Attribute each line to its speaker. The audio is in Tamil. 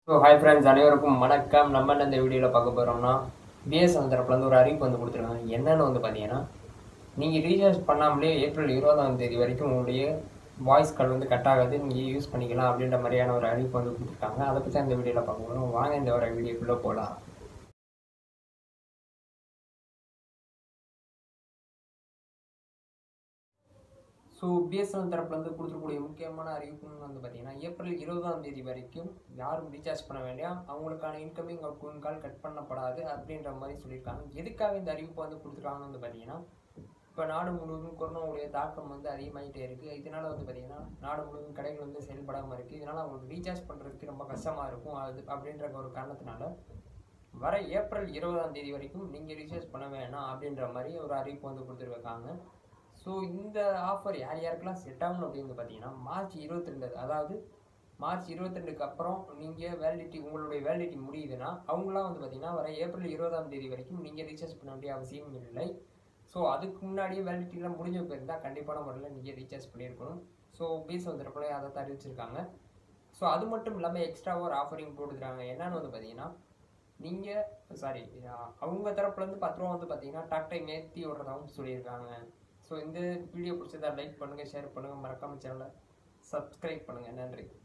Speaker 1: ஸோ ஹாய் ஃப்ரெண்ட்ஸ் அனைவருக்கும் வணக்கம் நம்ம என்ன இந்த வீடியோவில் பார்க்க போகிறோம்னா பிஎஸ்என் தரப்புலேருந்து ஒரு அறிவிப்பு வந்து கொடுத்துருக்காங்க என்னன்னு வந்து பார்த்தீங்கன்னா நீங்கள் ரீசார்ஜ் பண்ணாமலே ஏப்ரல் இருபதாம் தேதி வரைக்கும் உங்களுடைய வாய்ஸ் கால் வந்து கட் ஆகாது நீங்கள் யூஸ் பண்ணிக்கலாம் அப்படின்ற மாதிரியான ஒரு அறிவிப்பு வந்து கொடுத்துருக்காங்க அதை பற்றி இந்த வீடியோவில் பார்க்க போகிறோம் வாங்க இந்த ஒரு வீடியோக்குள்ளே போகலாம் ஸோ பிஎஸ்என்எல் தரப்புலேருந்து கொடுத்துருக்கூடிய முக்கியமான அறிவிப்புன்னு வந்து பார்த்தீங்கன்னா ஏப்ரல் இருபதாம் தேதி வரைக்கும் யாரும் ரீசார்ஜ் பண்ண வேண்டாம் அவங்களுக்கான இன்கமிங் அவுட்கோயிங் கால் கட் பண்ணப்படாது அப்படின்ற மாதிரி சொல்லியிருக்காங்க எதுக்காக இந்த அறிவிப்பு வந்து கொடுத்துருக்காங்கன்னு வந்து பார்த்தீங்கன்னா இப்போ நாடு முழுவதும் கொரோனாவுடைய தாக்கம் வந்து அதிகமாகிட்டே இருக்குது இதனால் வந்து பார்த்தீங்கன்னா நாடு முழுவதும் கடைகள் வந்து செயல்படாமல் இருக்குது இதனால் அவங்களுக்கு ரீசார்ஜ் பண்ணுறதுக்கு ரொம்ப கஷ்டமாக இருக்கும் அது அப்படின்ற ஒரு காரணத்தினால வர ஏப்ரல் இருபதாம் தேதி வரைக்கும் நீங்கள் ரீசார்ஜ் பண்ண வேணாம் அப்படின்ற மாதிரி ஒரு அறிவிப்பு வந்து கொடுத்துருக்காங்க ஸோ இந்த ஆஃபர் யார் யாருக்கெல்லாம் செட் ஆகணும் அப்படின்னு பார்த்தீங்கன்னா மார்ச் இருபத்தி ரெண்டு அதாவது மார்ச் இருபத்தி ரெண்டுக்கு அப்புறம் நீங்கள் வேலிடிட்டி உங்களுடைய வேலிடிட்டி முடியுதுன்னா அவங்களாம் வந்து பார்த்தீங்கன்னா வர ஏப்ரல் இருபதாம் தேதி வரைக்கும் நீங்கள் ரீசார்ஜ் பண்ண வேண்டிய அவசியம் இல்லை ஸோ அதுக்கு முன்னாடியே வேலிடிட்டிலாம் முடிஞ்ச போயிருந்தால் கண்டிப்பான முறையில் நீங்கள் ரீசார்ஜ் பண்ணியிருக்கணும் ஸோ பீஸ் வந்துருக்குள்ள அதை தெரிவிச்சிருக்காங்க ஸோ அது மட்டும் இல்லாமல் எக்ஸ்ட்ராவாக ஒரு ஆஃபரிங் போட்டுக்கிறாங்க என்னன்னு வந்து பார்த்தீங்கன்னா நீங்கள் சாரி அவங்க தரப்புலேருந்து பத்து ரூபா வந்து பார்த்தீங்கன்னா டாக் டைம் ஏற்றி விடுறதாகவும் சொல்லியிருக்காங்க ஸோ இந்த வீடியோ பிடிச்சதா லைக் பண்ணுங்கள் ஷேர் பண்ணுங்கள் மறக்காம சேனலை சப்ஸ்கிரைப் பண்ணுங்கள் நன்றி